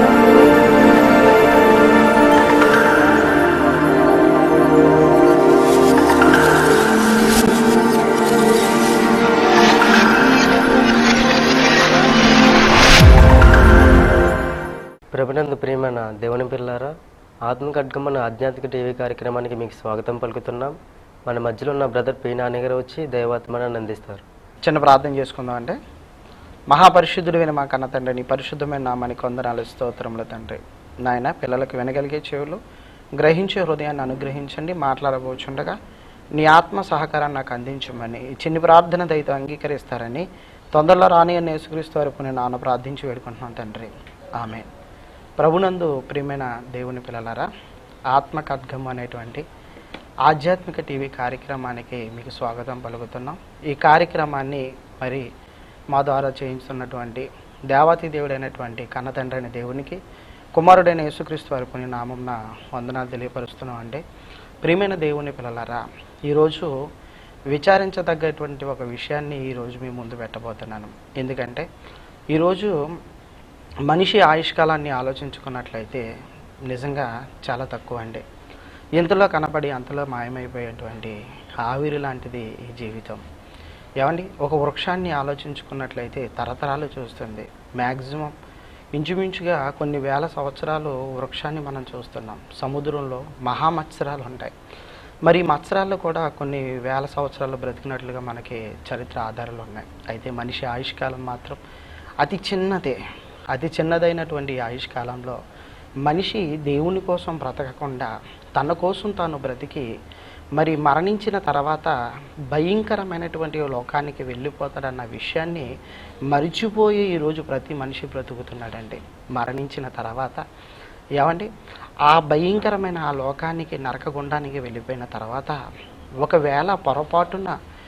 ప్రభునందు ప్రియమైన దేవుని పిల్లారా ఆత్మిక అడ్గమన ఆధ్యాత్మిక టీవీ కార్యక్రమానికి మీకు స్వాగతం పలుకుతున్నాం మన మధ్యలో ఉన్న బ్రదర్ పి నాన్నగారు వచ్చి దైవాత్మనాన్ని అందిస్తారు చిన్న ప్రార్థన చేసుకుందాం అంటే మహాపరిశుద్ధుడైన మా కన్న తండ్రి నీ పరిశుద్ధమైన నామానికి కొందనాలు స్తోత్రములు తండ్రి నాయన పిల్లలకు వినగలిగే చెవులు గ్రహించే హృదయాన్ని అనుగ్రహించండి మాట్లాడబోచుండగా నీ ఆత్మ సహకారాన్ని నాకు అందించమని ఈ చిన్ని ప్రార్థన దయతో అంగీకరిస్తారని తొందరలో రాని అని యేసుక్రీస్తు వరకు నేను నాన్న ప్రార్థించి వేడుకుంటున్నాను తండ్రి ఆమె ప్రభునందు ప్రియమైన దేవుని పిల్లలారా ఆత్మ ఖడ్గం అనేటువంటి ఆధ్యాత్మిక టీవీ కార్యక్రమానికి మీకు స్వాగతం పలుకుతున్నాం ఈ కార్యక్రమాన్ని మరి మా ద్వారా చేయించుతున్నటువంటి దేవాతి దేవుడైనటువంటి కన్నతండ్రి అయిన దేవునికి కుమారుడైన యేసుక్రీస్తు వారి నామంన వందనాలు తెలియపరుస్తున్నాం అంటే ప్రియమైన దేవుని పిల్లలారా ఈరోజు విచారించదగ్గటువంటి ఒక విషయాన్ని ఈరోజు మీ ముందు పెట్టబోతున్నాను ఎందుకంటే ఈరోజు మనిషి ఆయుష్కాలాన్ని ఆలోచించుకున్నట్లయితే నిజంగా చాలా తక్కువ అండి ఇంతలో కనపడి అంతలో మాయమైపోయేటువంటి ఆవిరి లాంటిది ఈ జీవితం ఏమండి ఒక వృక్షాన్ని ఆలోచించుకున్నట్లయితే తరతరాలు చూస్తుంది మ్యాక్సిమం ఇంచుమించుగా కొన్ని వేల సంవత్సరాలు వృక్షాన్ని మనం చూస్తున్నాం సముద్రంలో మహామత్సరాలు ఉంటాయి మరి ఈ మత్సరాల్లో కూడా కొన్ని వేల సంవత్సరాలు బ్రతికినట్లుగా మనకి చరిత్ర ఆధారాలు ఉన్నాయి అయితే మనిషి ఆయుష్కాలం మాత్రం అతి చిన్నదే అతి చిన్నదైనటువంటి ఈ ఆయుష్కాలంలో మనిషి దేవుని కోసం బ్రతకకుండా తన కోసం తాను బ్రతికి మరి మరణించిన తర్వాత భయంకరమైనటువంటి ఓ లోకానికి వెళ్ళిపోతాడన్న విషయాన్ని మరిచిపోయి ఈరోజు ప్రతి మనిషి బ్రతుకుతున్నాడండి మరణించిన తర్వాత ఏమండి ఆ భయంకరమైన ఆ లోకానికి నరకగుండానికి వెళ్ళిపోయిన తర్వాత ఒకవేళ పొరపాటున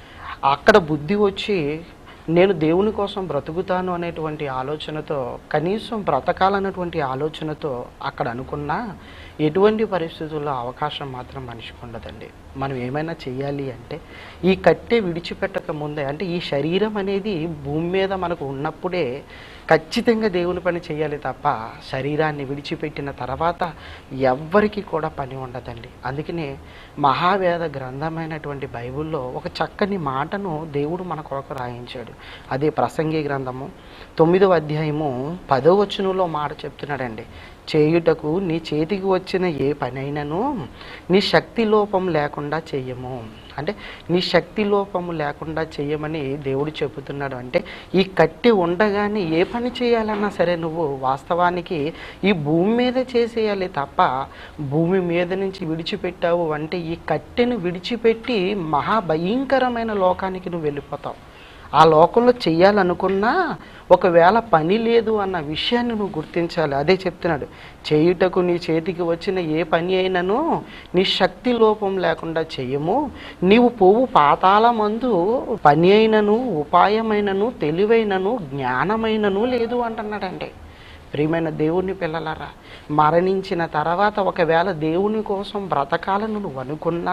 అక్కడ బుద్ధి వచ్చి నేను దేవుని కోసం బ్రతుకుతాను అనేటువంటి ఆలోచనతో కనీసం బ్రతకాలన్నటువంటి ఆలోచనతో అక్కడ అనుకున్నా ఎటువంటి పరిస్థితుల్లో అవకాశం మాత్రం మనిషికి ఉండదండి మనం ఏమైనా చెయ్యాలి అంటే ఈ కట్టె విడిచిపెట్టక ముందే అంటే ఈ శరీరం అనేది భూమి మీద మనకు ఉన్నప్పుడే ఖచ్చితంగా దేవుని పని చేయాలి తప్ప శరీరాన్ని విడిచిపెట్టిన తర్వాత ఎవ్వరికి కూడా పని ఉండదండి అందుకనే మహావేద గ్రంథమైనటువంటి బైబిల్లో ఒక చక్కని మాటను దేవుడు మన కొరకు రాయించాడు అదే ప్రసంగి గ్రంథము తొమ్మిదవ అధ్యాయము పదో వచనంలో మాట చెప్తున్నాడండి చేయుటకు నీ చేతికి వచ్చిన ఏ పనైనను నీ శక్తి లోపం లేకుండా చెయ్యము అంటే నీ శక్తి లోపము లేకుండా చెయ్యమని దేవుడు చెబుతున్నాడు అంటే ఈ కట్టి ఉండగానే ఏ పని చేయాలన్నా సరే నువ్వు వాస్తవానికి ఈ భూమి మీద చేసేయాలి తప్ప భూమి మీద నుంచి విడిచిపెట్టావు అంటే ఈ కట్టెను విడిచిపెట్టి మహాభయంకరమైన లోకానికి నువ్వు వెళ్ళిపోతావు ఆ లోకంలో చెయ్యాలనుకున్నా ఒకవేళ పని లేదు అన్న విషయాన్ని నువ్వు గుర్తించాలి అదే చెప్తున్నాడు చేయుటకు నీ చేతికి వచ్చిన ఏ పని అయినను నీ శక్తి లోపం లేకుండా చెయ్యము నీవు పోవు పాతాల మందు పని అయినను ఉపాయమైనను తెలివైనను జ్ఞానమైనను లేదు అంటున్నాడండి ప్రియమైన దేవుని పిల్లలారా మరణించిన తర్వాత ఒకవేళ దేవుని కోసం బ్రతకాలని నువ్వు అనుకున్నా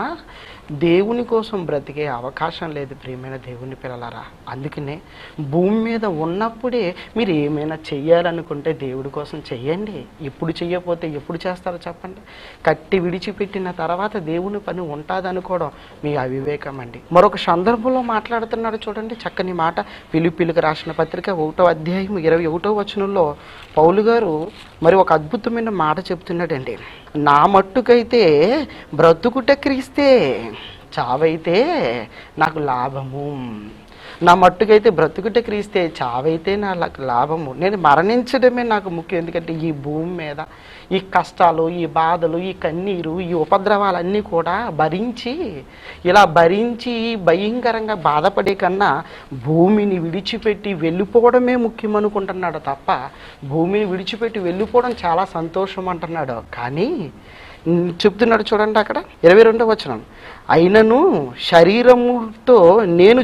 దేవుని కోసం బ్రతికే అవకాశం లేదు ప్రియమైన దేవుని పిల్లలారా అందుకనే భూమి మీద ఉన్నప్పుడే మీరు ఏమైనా చెయ్యాలనుకుంటే దేవుడి కోసం చెయ్యండి ఎప్పుడు చెయ్యకపోతే ఎప్పుడు చేస్తారో చెప్పండి కట్టి విడిచిపెట్టిన తర్వాత దేవుని పని ఉంటుందనుకోవడం మీ అవివేకం అండి మరొక సందర్భంలో మాట్లాడుతున్నాడు చూడండి చక్కని మాట పిలుపిలుకు రాసిన పత్రిక ఒకటో అధ్యాయం ఇరవై ఒకటో వచనంలో పౌలు గారు మరి ఒక అద్భుతమైన మాట చెప్తున్నాడండి నా మట్టుకైతే బ్రతుకుట క్రీస్తే చావైతే నాకు లాభము నా మట్టుకైతే బ్రతుకుట క్రీస్తే చావైతే నాకు లాభము నేను మరణించడమే నాకు ముఖ్యం ఎందుకంటే ఈ భూమి మీద ఈ కష్టాలు ఈ బాధలు ఈ కన్నీరు ఈ ఉపద్రవాలన్నీ కూడా భరించి ఇలా భరించి భయంకరంగా బాధపడే కన్నా భూమిని విడిచిపెట్టి వెళ్ళిపోవడమే ముఖ్యం అనుకుంటున్నాడు తప్ప భూమిని విడిచిపెట్టి వెళ్ళిపోవడం చాలా సంతోషం అంటున్నాడు కానీ ఉమ్, చెప్తున్నాడు చూడండి అక్కడ ఇరవై రెండో వచనం అయినను శరీరముతో నేను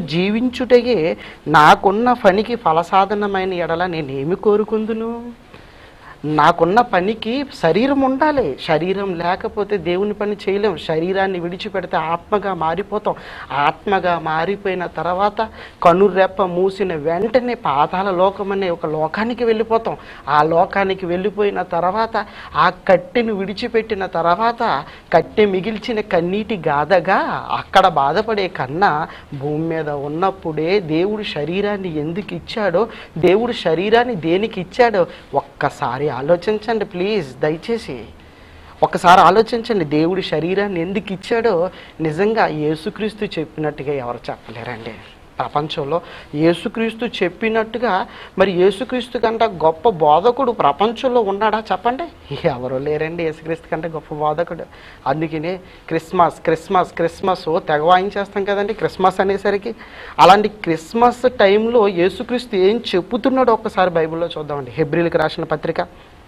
జీవించుటగే నాకున్న పనికి ఫలసాధనమైన ఎడల నేనేమి కోరుకుందును నాకున్న పనికి శరీరం ఉండాలి శరీరం లేకపోతే దేవుని పని చేయలేం శరీరాన్ని విడిచిపెడితే ఆత్మగా మారిపోతాం ఆత్మగా మారిపోయిన తర్వాత కనురెప్ప మూసిన వెంటనే పాతాల లోకం అనే ఒక లోకానికి వెళ్ళిపోతాం ఆ లోకానికి వెళ్ళిపోయిన తర్వాత ఆ కట్టెను విడిచిపెట్టిన తర్వాత కట్టె మిగిల్చిన కన్నీటి గాథగా అక్కడ బాధపడే కన్నా భూమి మీద ఉన్నప్పుడే దేవుడు శరీరాన్ని ఎందుకు ఇచ్చాడో దేవుడు శరీరాన్ని దేనికి ఇచ్చాడో ఒక్కసారి ఆలోచించండి ప్లీజ్ దయచేసి ఒక్కసారి ఆలోచించండి దేవుడి శరీరాన్ని ఎందుకు ఇచ్చాడో నిజంగా యేసుక్రీస్తు చెప్పినట్టుగా ఎవరు చెప్పలేరండి ప్రపంచంలో యేసుక్రీస్తు చెప్పినట్టుగా మరి యేసుక్రీస్తు కంటే గొప్ప బోధకుడు ప్రపంచంలో ఉన్నాడా చెప్పండి ఎవరు లేరండి యేసుక్రీస్తు కంటే గొప్ప బోధకుడు అందుకనే క్రిస్మస్ క్రిస్మస్ క్రిస్మస్ ఓ తెగ వాయించేస్తాం కదండి క్రిస్మస్ అనేసరికి అలాంటి క్రిస్మస్ టైంలో యేసుక్రీస్తు ఏం చెప్పుతున్నాడో ఒక్కసారి బైబిల్లో చూద్దామండి హెబ్రిల్కి రాసిన పత్రిక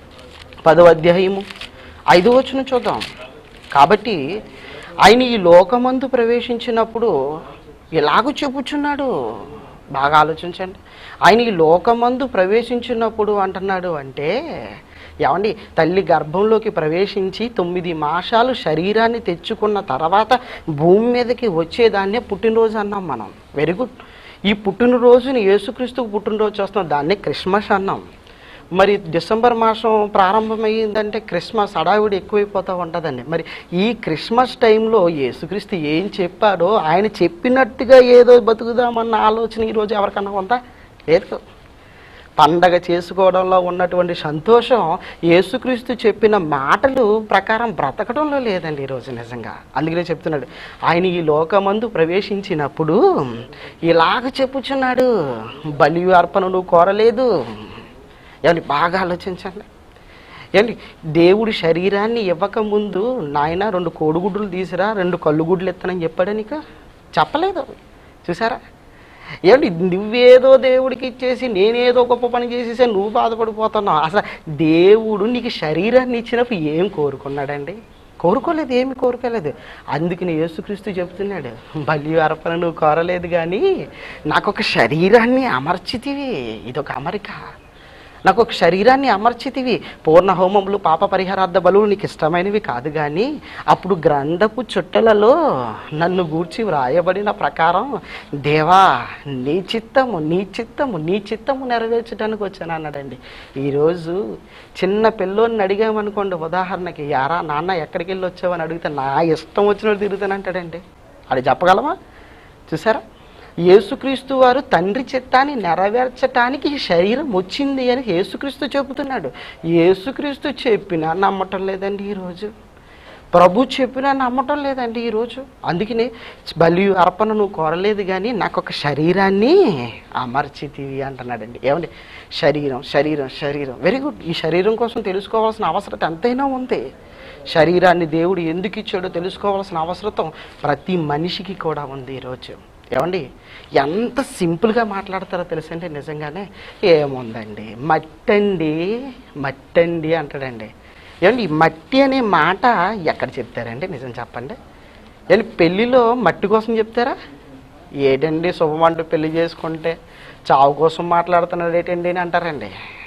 పదవ అధ్యాయము ఐదో వచనం చూద్దాం కాబట్టి ఆయన ఈ లోకమందు ప్రవేశించినప్పుడు ఎలాగో చెప్పుచున్నాడు బాగా ఆలోచించండి ఆయన ఈ లోకమందు ప్రవేశించినప్పుడు అంటున్నాడు అంటే ఏమండి తల్లి గర్భంలోకి ప్రవేశించి తొమ్మిది మాసాలు శరీరాన్ని తెచ్చుకున్న తర్వాత భూమి మీదకి వచ్చేదాన్నే పుట్టినరోజు అన్నాం మనం వెరీ గుడ్ ఈ పుట్టినరోజుని యేసుక్రీస్తుకు పుట్టినరోజు వస్తున్నాం దాన్నే క్రిస్మస్ అన్నాం మరి డిసెంబర్ మాసం ప్రారంభమైందంటే క్రిస్మస్ హడావిడి ఎక్కువైపోతూ ఉంటుందండి మరి ఈ క్రిస్మస్ టైంలో యేసుక్రీస్తు ఏం చెప్పాడో ఆయన చెప్పినట్టుగా ఏదో బతుకుదామన్న ఆలోచన ఈరోజు ఎవరికన్నా ఉందా లేదు పండగ చేసుకోవడంలో ఉన్నటువంటి సంతోషం యేసుక్రీస్తు చెప్పిన మాటలు ప్రకారం బ్రతకడంలో లేదండి ఈరోజు నిజంగా అందుకనే చెప్తున్నాడు ఆయన ఈ లోకమందు ప్రవేశించినప్పుడు ఇలాగ చెప్పుచున్నాడు బలి అర్పణ నువ్వు కోరలేదు ఏమండి బాగా ఆలోచించండి ఏమండి దేవుడి శరీరాన్ని ఇవ్వకముందు నాయన రెండు కోడిగుడ్లు తీసిరా రెండు కళ్ళుగుడ్లు ఎత్తనని చెప్పాడు నీకు చెప్పలేదు చూసారా ఏమండి నువ్వేదో దేవుడికి ఇచ్చేసి నేనేదో గొప్ప పని చేసేసా నువ్వు బాధపడిపోతున్నావు అసలు దేవుడు నీకు శరీరాన్ని ఇచ్చినప్పుడు ఏం కోరుకున్నాడండి కోరుకోలేదు ఏమి కోరుకోలేదు అందుకని యేసుక్రీస్తు చెప్తున్నాడు బలి అర్పణ నువ్వు కోరలేదు కానీ నాకు ఒక శరీరాన్ని అమర్చితివి ఇదొక అమరిక నాకు ఒక శరీరాన్ని అమర్చితివి పూర్ణ హోమములు పాప పరిహారార్థ బలులు నీకు ఇష్టమైనవి కాదు కానీ అప్పుడు గ్రంథపు చుట్టలలో నన్ను గూర్చి వ్రాయబడిన ప్రకారం దేవా నీ చిత్తము నీ చిత్తము నీ చిత్తము నెరవేర్చడానికి వచ్చాను అన్నాడండి ఈరోజు చిన్న పిల్లోని అడిగామనుకోండి ఉదాహరణకి యారా నాన్న ఎక్కడికి వెళ్ళి వచ్చావని అడిగితే నా ఇష్టం వచ్చినట్టు తిరుగుతానంటాడండి అది చెప్పగలమా చూసారా యేసుక్రీస్తు వారు తండ్రి చిత్తాన్ని నెరవేర్చటానికి ఈ శరీరం వచ్చింది అని యేసుక్రీస్తు చెబుతున్నాడు యేసుక్రీస్తు చెప్పినా నమ్మటం లేదండి ఈరోజు ప్రభు చెప్పినా నమ్మటం లేదండి ఈరోజు అందుకనే బలి అర్పణ నువ్వు కోరలేదు కానీ నాకు ఒక శరీరాన్ని అమర్చితివి అంటున్నాడండి ఏమండి శరీరం శరీరం శరీరం వెరీ గుడ్ ఈ శరీరం కోసం తెలుసుకోవాల్సిన అవసరం ఎంతైనా ఉంది శరీరాన్ని దేవుడు ఎందుకు ఇచ్చాడో తెలుసుకోవాల్సిన అవసరం ప్రతి మనిషికి కూడా ఉంది ఈరోజు ఏమండి ఎంత సింపుల్గా మాట్లాడతారో తెలుసండి నిజంగానే ఏముందండి మట్టండి మట్టండి అంటాడండి ఏమండి ఈ మట్టి అనే మాట ఎక్కడ చెప్తారండి నిజం చెప్పండి ఏమండి పెళ్ళిలో మట్టి కోసం చెప్తారా ఏటండి శుభమంటూ పెళ్లి చేసుకుంటే చావు కోసం మాట్లాడుతున్నాడు ఏంటండి అని అంటారండి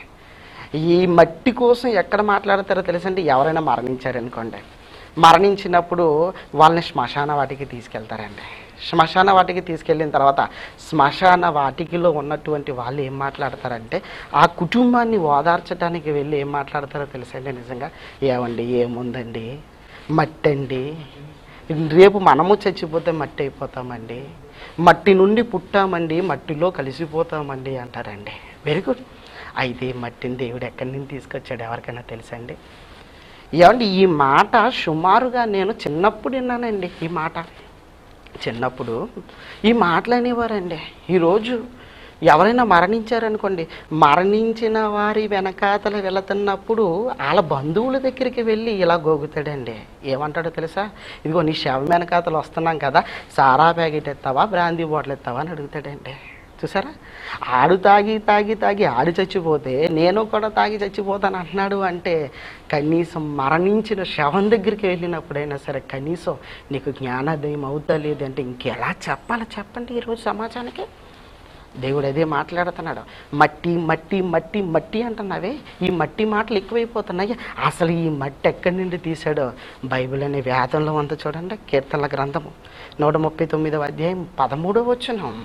ఈ మట్టి కోసం ఎక్కడ మాట్లాడతారో తెలుసండి ఎవరైనా మరణించారనుకోండి మరణించినప్పుడు వాళ్ళని శ్మశాన వాటికి తీసుకెళ్తారండి శ్మశాన వాటికి తీసుకెళ్ళిన తర్వాత శ్మశాన వాటికిలో ఉన్నటువంటి వాళ్ళు ఏం మాట్లాడతారంటే ఆ కుటుంబాన్ని ఓదార్చడానికి వెళ్ళి ఏం మాట్లాడతారో తెలుసండి నిజంగా ఏమండి ఏముందండి మట్టి అండి రేపు మనము చచ్చిపోతే మట్టి అయిపోతామండి మట్టి నుండి పుట్టామండి మట్టిలో కలిసిపోతామండి అంటారండి వెరీ గుడ్ అయితే ఈ మట్టిని దేవుడు ఎక్కడి నుంచి తీసుకొచ్చాడు ఎవరికైనా తెలుసండి ఏమండి ఈ మాట సుమారుగా నేను చిన్నప్పుడు విన్నానండి ఈ మాట చిన్నప్పుడు ఈ మాటలు అనేవారండి ఈరోజు ఎవరైనా మరణించారనుకోండి మరణించిన వారి వెనకాతల వెళుతున్నప్పుడు వాళ్ళ బంధువుల దగ్గరికి వెళ్ళి ఇలా గోగుతాడండి ఏమంటాడో తెలుసా ఇదిగో నీ శవం వెనకాతలు వస్తున్నాం కదా సారా ప్యాకెట్ ఎత్తావా బ్రాందీ బాటిల్ ఎత్తావా అని అడుగుతాడండి చూసారా ఆడు తాగి తాగి తాగి ఆడు చచ్చిపోతే నేను కూడా తాగి చచ్చిపోతాను అంటున్నాడు అంటే కనీసం మరణించిన శవం దగ్గరికి వెళ్ళినప్పుడైనా సరే కనీసం నీకు జ్ఞానోదయం అవుతా లేదంటే ఇంకెలా చెప్పాలి చెప్పండి ఈరోజు సమాజానికి దేవుడు అదే మాట్లాడుతున్నాడు మట్టి మట్టి మట్టి మట్టి అంటున్నావే ఈ మట్టి మాటలు ఎక్కువైపోతున్నాయి అసలు ఈ మట్టి ఎక్కడి నుండి తీశాడో బైబిల్ అనే వేదంలో ఉంది చూడండి కీర్తనల గ్రంథము నూట ముప్పై తొమ్మిదవ అధ్యాయం పదమూడవ వచ్చును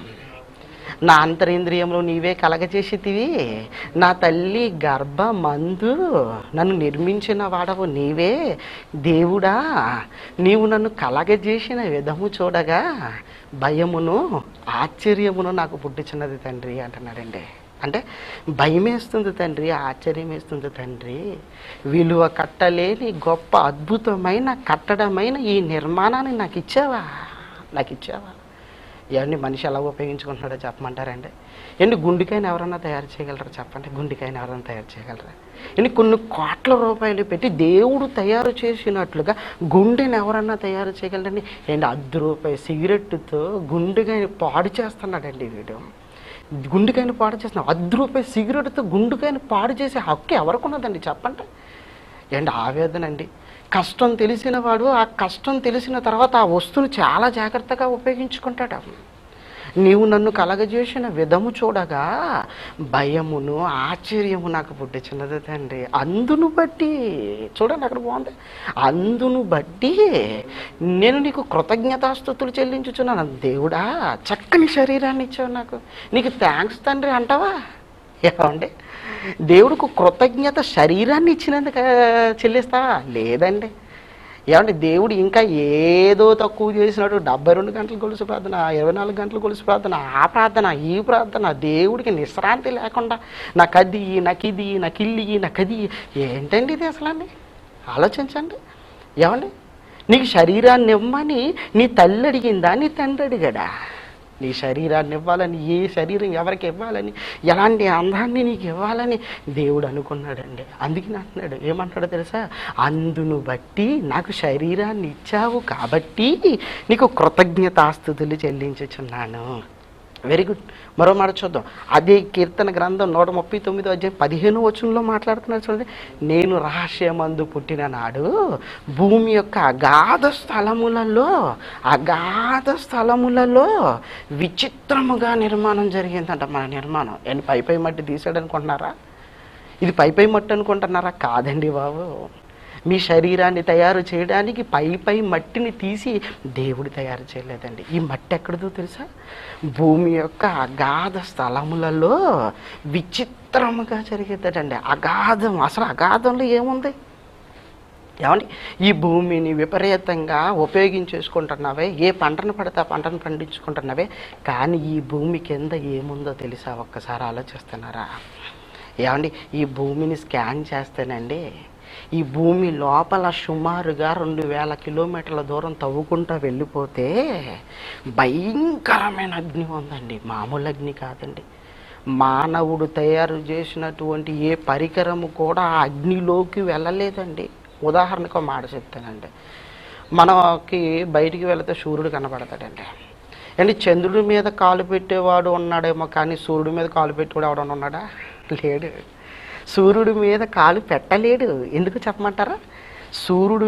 నా అంతరేంద్రియంలో నీవే కలగజేసితివి నా తల్లి గర్భ మందు నన్ను నిర్మించిన వాడవు నీవే దేవుడా నీవు నన్ను కలగజేసిన విధము చూడగా భయమును ఆశ్చర్యమును నాకు పుట్టించినది తండ్రి అంటున్నాడండి అంటే భయం వేస్తుంది తండ్రి ఆశ్చర్యం వేస్తుంది తండ్రి విలువ కట్టలేని గొప్ప అద్భుతమైన కట్టడమైన ఈ నిర్మాణాన్ని నాకు ఇచ్చావా నాకు ఇచ్చావా ఇవన్నీ మనిషి ఎలా ఉపయోగించుకుంటున్నాడో చెప్పమంటారండి ఎన్ని గుండెకాయని ఎవరన్నా తయారు చేయగలరా చెప్పండి గుండెకాయని ఎవరన్నా తయారు చేయగలరా ఎన్ని కొన్ని కోట్ల రూపాయలు పెట్టి దేవుడు తయారు చేసినట్లుగా గుండెని ఎవరన్నా తయారు చేయగలరండి ఏంటి అర్ధ రూపాయి సిగరెట్తో గుండెకాయని పాడు చేస్తున్నాడండి వీడు గుండెకాయని పాడు చేస్తున్నాడు అర్ధ రూపాయి సిగరెట్తో గుండెకాయని పాడు చేసే హక్కు ఎవరికి ఉన్నదండి చెప్పండి ఏంటి ఆవేదన అండి కష్టం తెలిసిన వాడు ఆ కష్టం తెలిసిన తర్వాత ఆ వస్తువుని చాలా జాగ్రత్తగా ఉపయోగించుకుంటాడు నీవు నన్ను కలగజేసిన విధము చూడగా భయమును ఆశ్చర్యము నాకు పుట్టించినది తండ్రి అందును బట్టి చూడండి అక్కడ బాగుంది అందును బట్టి నేను నీకు కృతజ్ఞతాస్థుతులు చెల్లించుచున్నాను దేవుడా చక్కని శరీరాన్ని ఇచ్చావు నాకు నీకు థ్యాంక్స్ తండ్రి అంటావా ఏమండి దేవుడికి కృతజ్ఞత శరీరాన్ని ఇచ్చినందుకు చెల్లిస్తావా లేదండి ఏమంటే దేవుడు ఇంకా ఏదో తక్కువ చేసినట్టు డెబ్బై రెండు గంటలు గొలుసు ప్రార్థన ఇరవై నాలుగు గంటలు గొలుసు ప్రార్థన ఆ ప్రార్థన ఈ ప్రార్థన దేవుడికి విశ్రాంతి లేకుండా నాకు అది నాకు ఇది నాకు ఇల్లు నాకు అది ఏంటండి ఇది అసలు అండి ఆలోచించండి ఏమండి నీకు శరీరాన్ని ఇవ్వమని నీ తల్లి అడిగిందా నీ తండ్రి అడిగాడా నీ శరీరాన్ని ఇవ్వాలని ఏ శరీరం ఎవరికి ఇవ్వాలని ఎలాంటి అందాన్ని నీకు ఇవ్వాలని దేవుడు అనుకున్నాడండి అందుకని అంటున్నాడు ఏమంటాడో తెలుసా అందును బట్టి నాకు శరీరాన్ని ఇచ్చావు కాబట్టి నీకు కృతజ్ఞతాస్థుతులు చెల్లించుచున్నాను వెరీ గుడ్ మరో మాట చూద్దాం అదే కీర్తన గ్రంథం నూట ముప్పై తొమ్మిదో అధ్యాయం పదిహేను వచనంలో మాట్లాడుతున్నారు చూడండి నేను రహస్యమందు పుట్టిన నాడు భూమి యొక్క అగాధ స్థలములలో అగాధ స్థలములలో విచిత్రముగా నిర్మాణం జరిగిందంట మన నిర్మాణం ఏంటి పై పై మట్టి తీసాడు అనుకుంటున్నారా ఇది పై పై మట్టి అనుకుంటున్నారా కాదండి బాబు మీ శరీరాన్ని తయారు చేయడానికి పై పై మట్టిని తీసి దేవుడు తయారు చేయలేదండి ఈ మట్టి ఎక్కడదో తెలుసా భూమి యొక్క అగాధ స్థలములలో విచిత్రముగా జరిగేదటండి అగాధం అసలు అగాధంలో ఏముంది ఏమండి ఈ భూమిని విపరీతంగా ఉపయోగించేసుకుంటున్నావే ఏ పంటను పడితే ఆ పంటను పండించుకుంటున్నావే కానీ ఈ భూమి కింద ఏముందో తెలుసా ఒక్కసారి ఆలోచిస్తున్నారా ఏమండి ఈ భూమిని స్కాన్ చేస్తేనండి ఈ భూమి లోపల సుమారుగా రెండు వేల కిలోమీటర్ల దూరం తవ్వుకుంటూ వెళ్ళిపోతే భయంకరమైన అగ్ని ఉందండి మామూలు అగ్ని కాదండి మానవుడు తయారు చేసినటువంటి ఏ పరికరము కూడా ఆ అగ్నిలోకి వెళ్ళలేదండి ఉదాహరణకు ఒక మాట చెప్తానండి మనకి బయటికి వెళితే సూర్యుడు కనబడతాడండి అండి చంద్రుడి మీద కాలు పెట్టేవాడు ఉన్నాడేమో కానీ సూర్యుడి మీద కాలు పెట్టేవాడు ఎవడన్నా ఉన్నాడా లేడు సూర్యుడి మీద కాలు పెట్టలేడు ఎందుకు చెప్పమంటారా సూర్యుడి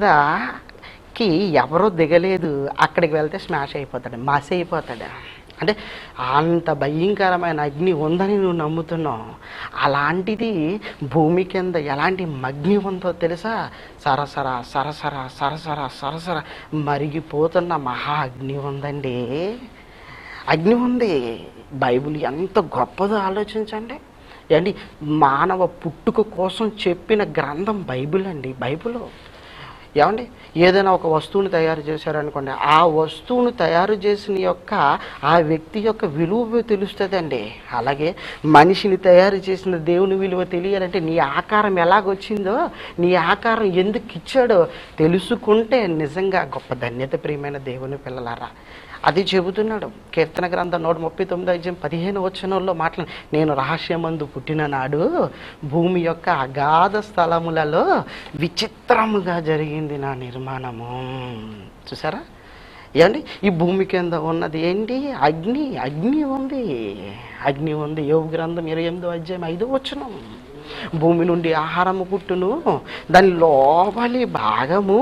మీదకి ఎవరో దిగలేదు అక్కడికి వెళ్తే స్మాష్ అయిపోతాడు మాసి అయిపోతాడు అంటే అంత భయంకరమైన అగ్ని ఉందని నువ్వు నమ్ముతున్నావు అలాంటిది భూమి కింద ఎలాంటి అగ్ని ఉందో తెలుసా సరసర సరసర సరసర సరసర మరిగిపోతున్న మహా అగ్ని ఉందండి అగ్ని ఉంది బైబిల్ ఎంత గొప్పదో ఆలోచించండి ఏంటి మానవ పుట్టుక కోసం చెప్పిన గ్రంథం బైబిల్ అండి బైబిల్ ఏమండి ఏదైనా ఒక వస్తువుని తయారు చేశారనుకోండి ఆ వస్తువును తయారు చేసిన యొక్క ఆ వ్యక్తి యొక్క విలువ తెలుస్తుందండి అలాగే మనిషిని తయారు చేసిన దేవుని విలువ తెలియాలంటే నీ ఆకారం ఎలాగొచ్చిందో నీ ఆకారం ఎందుకు ఇచ్చాడో తెలుసుకుంటే నిజంగా గొప్ప ధన్యత ప్రియమైన దేవుని పిల్లలారా అది చెబుతున్నాడు కీర్తన గ్రంథం నూట ముప్పై తొమ్మిది అధ్యాయం పదిహేను వచనంలో మాట్లాడి నేను రహస్యమందు పుట్టిన నాడు భూమి యొక్క అగాధ స్థలములలో విచిత్రముగా జరిగింది నా నిర్మాణము చూసారా ఏమండి ఈ భూమి కింద ఉన్నది ఏంటి అగ్ని అగ్ని ఉంది అగ్ని ఉంది యోగ గ్రంథం ఇరవై ఎనిమిదో అధ్యాయం ఐదో వచనం భూమి నుండి ఆహారము పుట్టును దాని లోపలి భాగము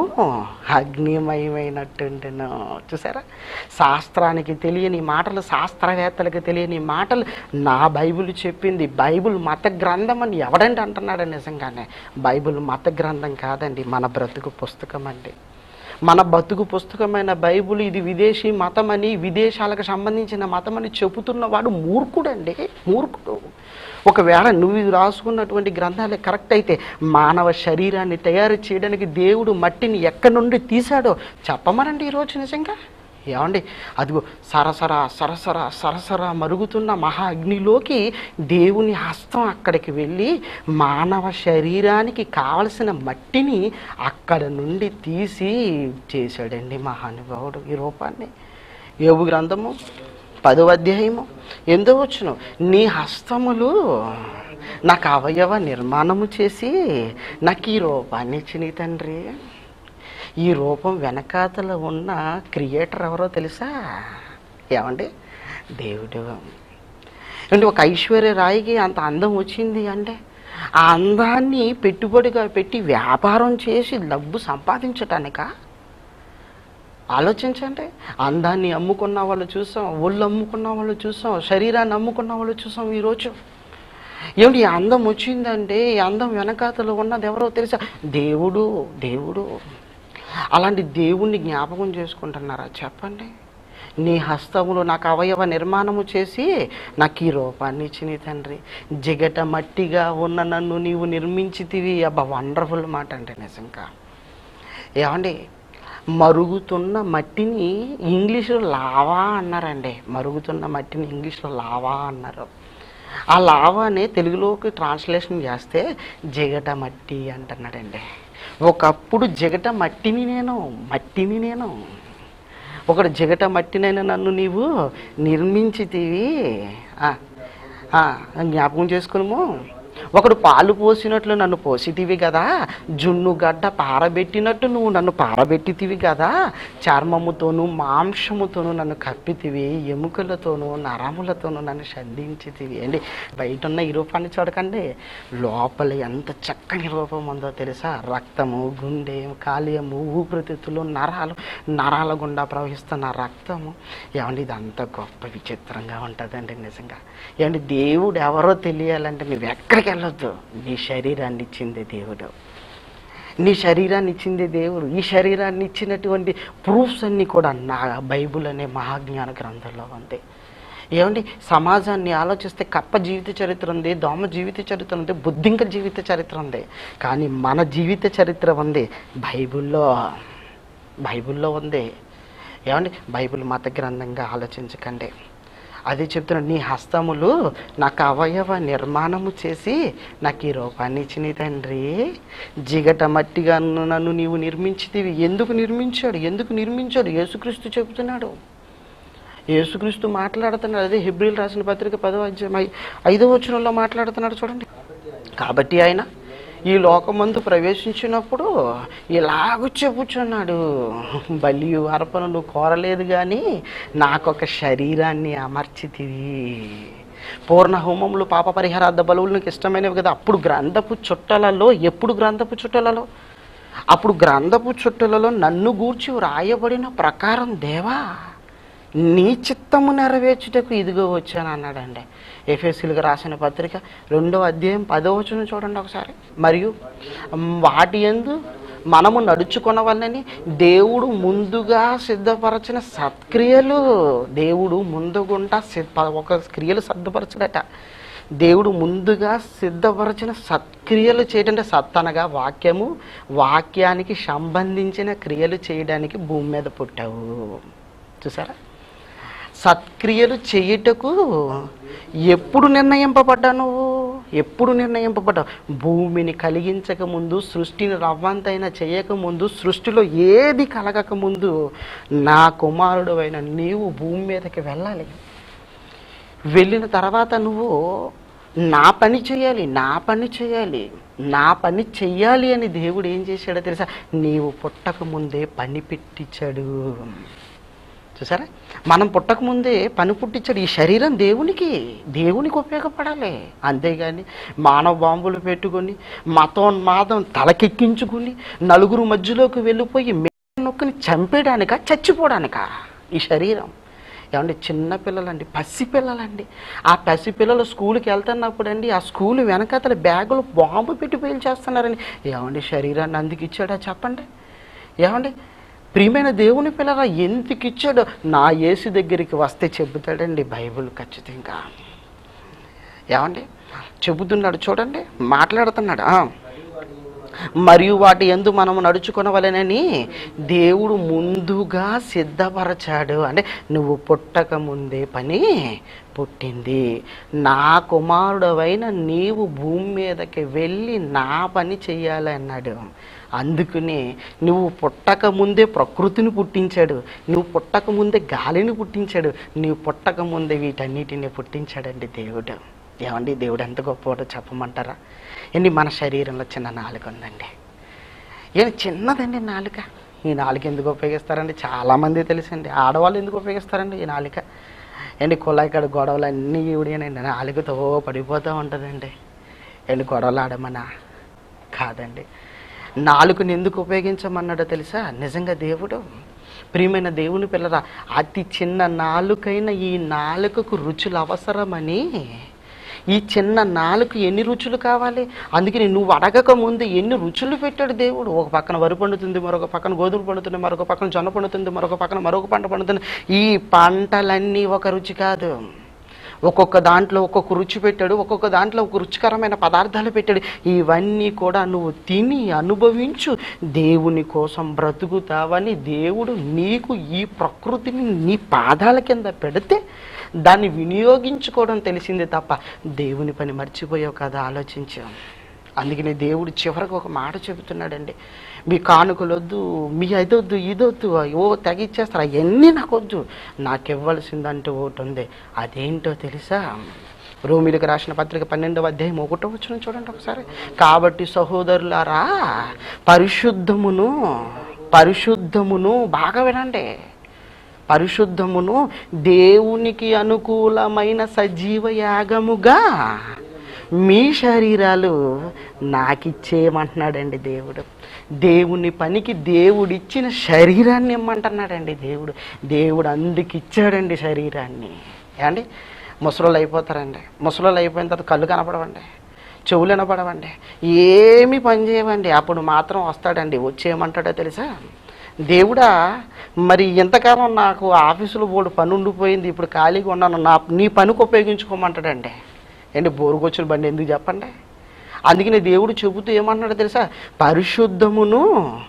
అగ్నిమయమైనట్టుండెను చూసారా శాస్త్రానికి తెలియని మాటలు శాస్త్రవేత్తలకు తెలియని మాటలు నా బైబిల్ చెప్పింది బైబిల్ మత గ్రంథం అని ఎవడండి అంటున్నాడు నిజంగానే బైబిల్ మత గ్రంథం కాదండి మన బ్రతుకు పుస్తకం అండి మన బతుకు పుస్తకమైన బైబిల్ ఇది విదేశీ మతం అని విదేశాలకు సంబంధించిన మతం అని చెబుతున్నవాడు మూర్ఖుడండి మూర్ఖుడు ఒకవేళ నువ్వు ఇది రాసుకున్నటువంటి గ్రంథాలే కరెక్ట్ అయితే మానవ శరీరాన్ని తయారు చేయడానికి దేవుడు మట్టిని ఎక్కడి నుండి తీశాడో చెప్పమనండి ఈరోజు నిజంగా ఏమండి అదిగో సరసర సరసర సరసర మరుగుతున్న మహా అగ్నిలోకి దేవుని హస్తం అక్కడికి వెళ్ళి మానవ శరీరానికి కావలసిన మట్టిని అక్కడ నుండి తీసి చేశాడండి మహానుభావుడు ఈ రూపాన్ని యోగు గ్రంథము పదవ అధ్యాయము ఎందో వచ్చును నీ హస్తములు నాకు అవయవ నిర్మాణము చేసి నాకు ఈ రూపాన్ని ఇచ్చిన తండ్రి ఈ రూపం వెనకాతల ఉన్న క్రియేటర్ ఎవరో తెలుసా ఏమండి దేవుడు అంటే ఒక ఐశ్వర్య రాయికి అంత అందం వచ్చింది అంటే ఆ అందాన్ని పెట్టుబడిగా పెట్టి వ్యాపారం చేసి డబ్బు సంపాదించటానికా ఆలోచించండి అందాన్ని అమ్ముకున్న వాళ్ళు చూసాం ఒళ్ళు అమ్ముకున్న వాళ్ళు చూసాం శరీరాన్ని అమ్ముకున్న వాళ్ళు చూసాం ఈరోజు ఏమిటి ఈ అందం వచ్చిందంటే ఈ అందం వెనకాతలో ఉన్నది ఎవరో తెలుసా దేవుడు దేవుడు అలాంటి దేవుణ్ణి జ్ఞాపకం చేసుకుంటున్నారా చెప్పండి నీ హస్తములు నాకు అవయవ నిర్మాణము చేసి నాకు ఈ రూపాన్ని ఇచ్చిన తండ్రి జిగట మట్టిగా ఉన్న నన్ను నీవు నిర్మించితివి అబ్బా వండర్ఫుల్ మాట అంటే నిజంగా ఏమండి మరుగుతున్న మట్టిని ఇంగ్లీష్లో లావా అన్నారండి మరుగుతున్న మట్టిని ఇంగ్లీష్లో లావా అన్నారు ఆ లావాని తెలుగులోకి ట్రాన్స్లేషన్ చేస్తే జిగట మట్టి అంటున్నాడండి ఒకప్పుడు జిగట మట్టిని నేను మట్టిని నేను ఒకడు జిగట మట్టినైనా నన్ను నీవు నిర్మించితివి ఆ, ఆ, జ్ఞాపకం చేసుకునుము ఒకడు పాలు పోసినట్లు నన్ను పోసితివి కదా జున్ను గడ్డ పారబెట్టినట్టు నువ్వు నన్ను పారబెట్టితివి కదా చర్మముతోనూ మాంసముతోనూ నన్ను కప్పితివి ఎముకలతోనూ నరములతోనూ నన్ను సంధించితివి అండి బయట ఉన్న ఈ రూపాన్ని చూడకండి లోపల ఎంత చక్కని రూపం ఉందో తెలుసా రక్తము గుండె కాలేయము ఊపిరితిత్తులు నరాలు నరాల గుండా ప్రవహిస్తున్న రక్తము ఏమండి ఇదంతా గొప్ప విచిత్రంగా ఉంటుందండి నిజంగా ఏమండి దేవుడు ఎవరో తెలియాలంటే నువ్వు ఎక్కడికి వెళ్ళొద్దు నీ శరీరాన్ని ఇచ్చింది దేవుడు నీ శరీరాన్ని ఇచ్చింది దేవుడు ఈ శరీరాన్ని ఇచ్చినటువంటి ప్రూఫ్స్ అన్నీ కూడా నా బైబుల్ అనే మహాజ్ఞాన గ్రంథంలో ఉంది ఏమండి సమాజాన్ని ఆలోచిస్తే కప్ప జీవిత చరిత్ర ఉంది దోమ జీవిత చరిత్ర ఉంది బుద్ధింక జీవిత చరిత్ర ఉంది కానీ మన జీవిత చరిత్ర ఉంది బైబిల్లో బైబిల్లో ఉంది ఏమండి బైబిల్ మత గ్రంథంగా ఆలోచించకండి అది చెప్తున్నా నీ హస్తములు నాకు అవయవ నిర్మాణము చేసి నాకు ఈ రూపాన్ని ఇచ్చిన తండ్రి జిగట మట్టిగా నన్ను- నన్ను నీవు నిర్మించితివి ఎందుకు నిర్మించాడు ఎందుకు నిర్మించాడు యేసుక్రీస్తు చెబుతున్నాడు యేసుక్రీస్తు మాట్లాడుతున్నాడు అదే హిబ్రిల్ రాసిన పత్రిక పదవ అధ్యాయం ఐ- ఐదవ వచనంలో మాట్లాడుతున్నాడు చూడండి కాబట్టి ఆయన ఈ లోకమందు ప్రవేశించినప్పుడు ఇలాగ చెప్పుచున్నాడు బలియు అర్పణలు కోరలేదు కానీ నాకొక శరీరాన్ని అమర్చితివి పూర్ణ హోమములు పాప పరిహారార్థ బలువులు నీకు ఇష్టమైనవి కదా అప్పుడు గ్రంథపు చుట్టలలో ఎప్పుడు గ్రంథపు చుట్టలలో అప్పుడు గ్రంథపు చుట్టలలో నన్ను గూర్చి వ్రాయబడిన ప్రకారం దేవా నీ చిత్తము నెరవేర్చుటకు ఇదిగో వచ్చాను అన్నాడండి ఎఫ్ఎస్సీలకు రాసిన పత్రిక రెండో అధ్యాయం పదో వచనం చూడండి ఒకసారి మరియు మ్, వాటి ఎందు మనము నడుచుకొనవలని దేవుడు ముందుగా సిద్ధపరచిన సత్క్రియలు దేవుడు ముందుగుంటా సిద్ధ ఒక క్రియలు సిద్ధపరచడట దేవుడు ముందుగా సిద్ధపరచిన సత్క్రియలు చేయటంటే సత్ అనగా వాక్యము వాక్యానికి సంబంధించిన క్రియలు చేయడానికి భూమి మీద పుట్టావు చూసారా సత్క్రియలు చేయుటకు ఎప్పుడు నిర్ణయింపబడ్డా నువ్వు ఎప్పుడు నిర్ణయింపబడ్డావు భూమిని కలిగించక ముందు సృష్టిని రవ్వంతైనా చేయక ముందు సృష్టిలో ఏది కలగక ముందు నా కుమారుడు అయిన నీవు భూమి మీదకి వెళ్ళాలి వెళ్ళిన తర్వాత నువ్వు నా పని చేయాలి నా పని చేయాలి నా పని చెయ్యాలి అని దేవుడు ఏం చేశాడో తెలుసా నీవు పుట్టక ముందే పని పెట్టించాడు చూసారా మనం పుట్టకముందే పని పుట్టించాడు ఈ శరీరం దేవునికి దేవునికి ఉపయోగపడాలి అంతేగాని మానవ బాంబులు పెట్టుకొని మతోన్మాదం తలకెక్కించుకుని నలుగురు మధ్యలోకి వెళ్ళిపోయి నొక్కని చంపేయడానిక చచ్చిపోవడానికా ఈ శరీరం ఏమండి చిన్న పిల్లలండి పసి పిల్లలండి ఆ పసి పిల్లలు స్కూల్కి వెళ్తున్నప్పుడు అండి ఆ స్కూల్ వెనకాతల బ్యాగులు బాంబు పెట్టి పేల్చేస్తున్నారండి ఏమండి శరీరాన్ని అందుకు ఇచ్చాడా చెప్పండి ఏమండి ప్రియమైన దేవుని పిల్లల ఎందుకు ఇచ్చాడో నా యేసు దగ్గరికి వస్తే చెబుతాడండి బైబిల్ ఖచ్చితంగా ఏమండి చెబుతున్నాడు చూడండి మాట్లాడుతున్నాడు ఆ. మరియు వాటి ఎందు మనము నడుచుకొనవలెనని దేవుడు ముందుగా సిద్ధపరచాడు అంటే నువ్వు పుట్టక ముందే పని పుట్టింది నా కుమారుడవైన నీవు భూమి మీదకి వెళ్ళి నా పని చెయ్యాలి అన్నాడు అందుకని నువ్వు పుట్టక ముందే ప్రకృతిని పుట్టించాడు నువ్వు పుట్టక ముందే గాలిని పుట్టించాడు నువ్వు పుట్టక ముందే వీటన్నిటిని పుట్టించాడండి దేవుడు ఏమండి దేవుడు ఎంత గొప్పవాడో చెప్పమంటారా ఏంటి మన శరీరంలో చిన్న నాలుక ఉందండి ఏం చిన్నదండి నాలుక ఈ నాలుక ఎందుకు ఉపయోగిస్తారండి చాలామంది తెలుసండి ఆడవాళ్ళు ఎందుకు ఉపయోగిస్తారండి ఈ నాలుక ఏంటి కులాయికాడ గొడవలు అన్నీ ఈవిడేనండి నాలుకతో పడిపోతూ ఉంటుందండి ఏంటి గొడవలు ఆడమన్నా కాదండి నాలుకని ఎందుకు ఉపయోగించమన్నాడో తెలుసా నిజంగా దేవుడు ప్రియమైన దేవుని పిల్లరా అతి చిన్న నాలుకైన ఈ నాలుకకు రుచులు అవసరమని ఈ చిన్న నాలుగు ఎన్ని రుచులు కావాలి అందుకని నువ్వు అడగక ముందు ఎన్ని రుచులు పెట్టాడు దేవుడు ఒక పక్కన వరి పండుతుంది మరొక పక్కన గోధుమ పండుతుంది మరొక పక్కన జొన్న పండుతుంది మరొక పక్కన మరొక పంట పండుతుంది ఈ పంటలన్నీ ఒక రుచి కాదు ఒక్కొక్క దాంట్లో ఒక్కొక్క రుచి పెట్టాడు ఒక్కొక్క దాంట్లో ఒక రుచికరమైన పదార్థాలు పెట్టాడు ఇవన్నీ కూడా నువ్వు తిని అనుభవించు దేవుని కోసం బ్రతుకుతావని దేవుడు నీకు ఈ ప్రకృతిని నీ పాదాల కింద పెడితే దాన్ని వినియోగించుకోవడం తెలిసిందే తప్ప దేవుని పని మర్చిపోయావు కదా ఆలోచించాం అందుకని దేవుడు చివరికి ఒక మాట చెబుతున్నాడండి మీ కానుకలు వద్దు మీ అదొద్దు ఇదొద్దు ఓ తగిచ్చేస్తారు అవన్నీ నాకు వద్దు నాకు ఇవ్వాల్సిందంటూ ఒకటి ఉంది అదేంటో తెలుసా రోమిలకు రాసిన పత్రిక పన్నెండవ అధ్యాయం ఒకటో వచ్చిన చూడండి ఒకసారి కాబట్టి సహోదరులారా పరిశుద్ధమును పరిశుద్ధమును బాగా వినండి పరిశుద్ధమును దేవునికి అనుకూలమైన సజీవ యాగముగా మీ శరీరాలు నాకిచ్చేయమంటున్నాడండి దేవుడు దేవుని పనికి దేవుడిచ్చిన శరీరాన్ని ఇమ్మంటున్నాడండి దేవుడు దేవుడు అందుకు ఇచ్చాడండి శరీరాన్ని ఏమండి ముసలోళ్ళు అయిపోతారండి ముసలోళ్ళు అయిపోయిన తర్వాత కళ్ళు కనపడవండి చెవులు వినపడవండి ఏమి పని చేయవండి అప్పుడు మాత్రం వస్తాడండి వచ్చేయమంటాడో తెలుసా దేవుడా మరి ఎంతకాలం నాకు ఆఫీసులో బోర్డు పని ఉండిపోయింది ఇప్పుడు ఖాళీగా ఉన్నాను నా నీ పనికి ఉపయోగించుకోమంటాడండి ఏంటి బోరుకొచ్చిన బండి ఎందుకు చెప్పండి అందుకని దేవుడు చెబుతూ ఏమంటున్నాడో తెలుసా పరిశుద్ధమును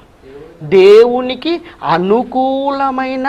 దేవునికి అనుకూలమైన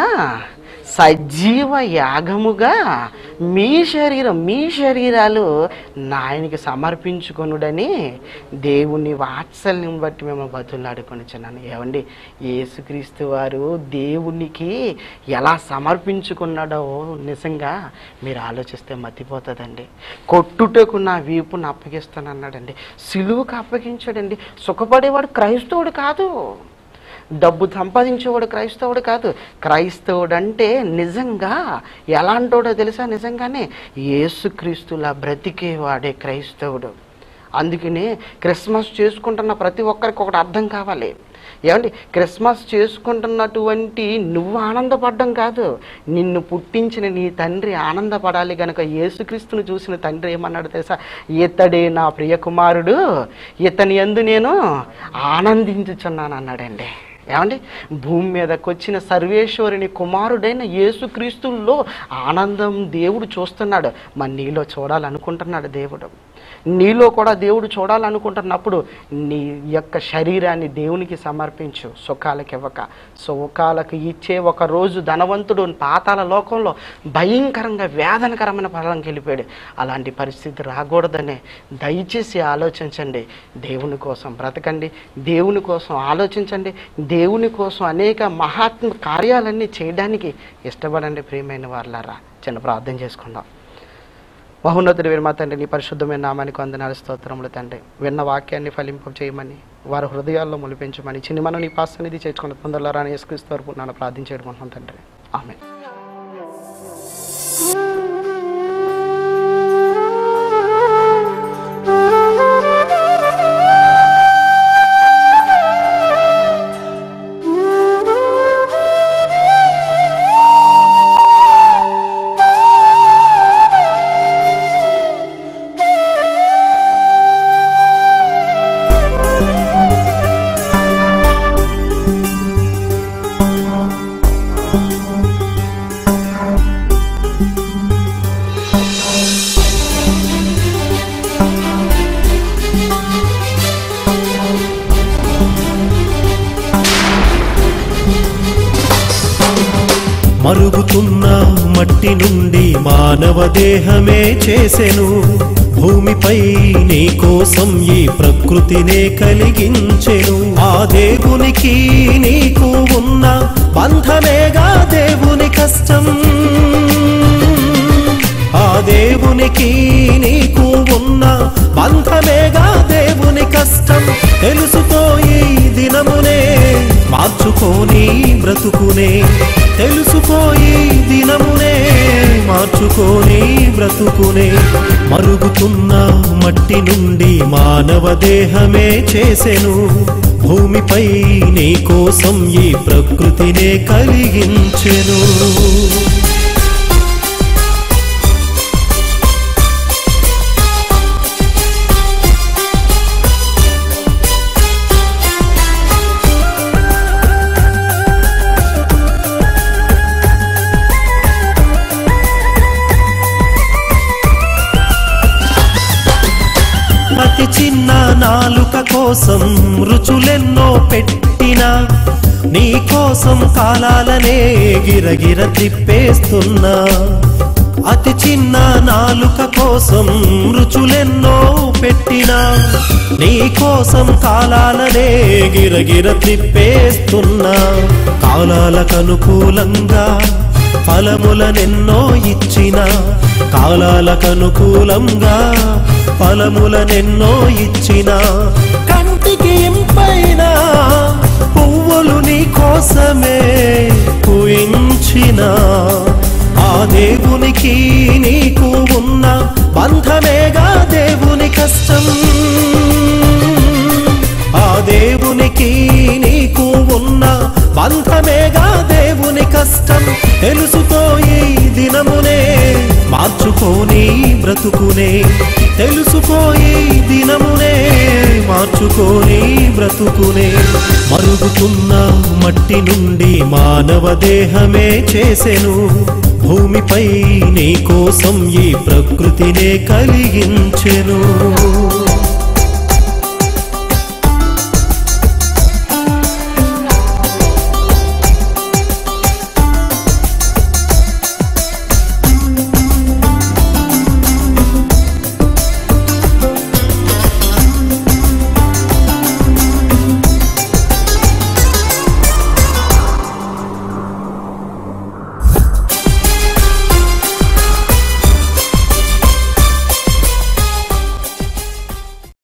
సజీవ యాగముగా మీ శరీరం మీ శరీరాలు నాయనికి సమర్పించుకొనుడని దేవుని వాత్సల్యం బట్టి మేము బతులాడుకొనిచున్నాను ఏమండి యేసుక్రీస్తు వారు దేవునికి ఎలా సమర్పించుకున్నాడో నిజంగా మీరు ఆలోచిస్తే మతిపోతుందండి కొట్టుటకు నా వీపును అప్పగిస్తానన్నాడండి సిలువుకు అప్పగించాడండి సుఖపడేవాడు క్రైస్తవుడు కాదు డబ్బు సంపాదించేవాడు క్రైస్తవుడు కాదు క్రైస్తవుడు అంటే నిజంగా ఎలాంటోడో తెలుసా నిజంగానే యేసుక్రీస్తులా బ్రతికేవాడే క్రైస్తవుడు అందుకనే క్రిస్మస్ చేసుకుంటున్న ప్రతి ఒక్కరికి ఒకటి అర్థం కావాలి ఏమండి క్రిస్మస్ చేసుకుంటున్నటువంటి నువ్వు ఆనందపడడం కాదు నిన్ను పుట్టించిన నీ తండ్రి ఆనందపడాలి గనుక యేసుక్రీస్తును చూసిన తండ్రి ఏమన్నాడు తెలుసా ఇతడే నా ప్రియ కుమారుడు ఇతని ఎందు నేను ఆనందించుచున్నాను అన్నాడండి ఏమండి భూమి మీదకి వచ్చిన సర్వేశ్వరుని కుమారుడైన యేసుక్రీస్తుల్లో ఆనందం దేవుడు చూస్తున్నాడు మరి నీలో చూడాలనుకుంటున్నాడు దేవుడు నీలో కూడా దేవుడు చూడాలనుకుంటున్నప్పుడు నీ యొక్క శరీరాన్ని దేవునికి సమర్పించు సుఖాలకు ఇవ్వక సుఖాలకు ఇచ్చే ఒక రోజు ధనవంతుడు పాతాల లోకంలో భయంకరంగా వేదనకరమైన ఫలంకి వెళ్ళిపోయాడు అలాంటి పరిస్థితి రాకూడదనే దయచేసి ఆలోచించండి దేవుని కోసం బ్రతకండి దేవుని కోసం ఆలోచించండి దేవుని కోసం అనేక మహాత్మ కార్యాలన్నీ చేయడానికి ఇష్టపడండి ప్రియమైన వాళ్ళారా చిన్న ప్రార్థన చేసుకుందాం మహోన్నతుడు విన్న మా తండ్రి నీ పరిశుద్ధమైన నామానికి వందనాలు స్తోత్రములు తండ్రి విన్న వాక్యాన్ని ఫలింప చేయమని వారి హృదయాల్లో ములిపించమని చిన్న మనం నీ పాసనిధి చేర్చుకున్న తొందరలో రాని యేసుక్రీస్తు వరకు నన్ను ప్రార్థించేడుకుంటున్నాం తండ్రి ఆమె మరుగుతున్న మట్టి నుండి మానవ దేహమే చేసెను భూమిపై నీ కోసం ఈ ప్రకృతినే కలిగించెను ఆ దేవునికి నీకు ఉన్న బంధమేగా దేవుని కష్టం ఆ దేవునికి నీకు ఉన్న బంధమేగా దేవుని కష్టం తెలుసుకోయి దినమునే మార్చుకోని బ్రతుకునే తెలుసుకోయి దినమునే మార్చుకోని బ్రతుకునే మరుగుతున్న మట్టి నుండి మానవ దేహమే చేసెను భూమిపై నీ కోసం ఈ ప్రకృతినే కలిగించెను అతి చిన్న నాలుక కోసం రుచులెన్నో పెట్టినా నీ కోసం కాలాలనే గిరగిర తిప్పేస్తున్నా అతి చిన్న నాలుక కోసం రుచులెన్నో పెట్టినా నీ కోసం కాలాలనే గిరగిర తిప్పేస్తున్నా కాలాలకు అనుకూలంగా ఫలములనెన్నో ఇచ్చిన కాలాలకు అనుకూలంగా ఫలములనెన్నో ఇచ్చిన కంటికి ఇంపైన పువ్వులు నీ కోసమే పూయించిన ఆ దేవునికి నీకు ఉన్న బంధమేగా దేవుని కష్టం ఆ దేవునికి నీకు ఉన్న బంధమేగా దేవుని కష్టం తెలుసుకోయి దినమునే మార్చుకోని బ్రతుకునే తెలుసుకోయి దినమునే మార్చుకోని బ్రతుకునే మరుగుతున్న మట్టి నుండి మానవ దేహమే చేసెను భూమిపై నీ కోసం ఈ ప్రకృతినే కలిగించెను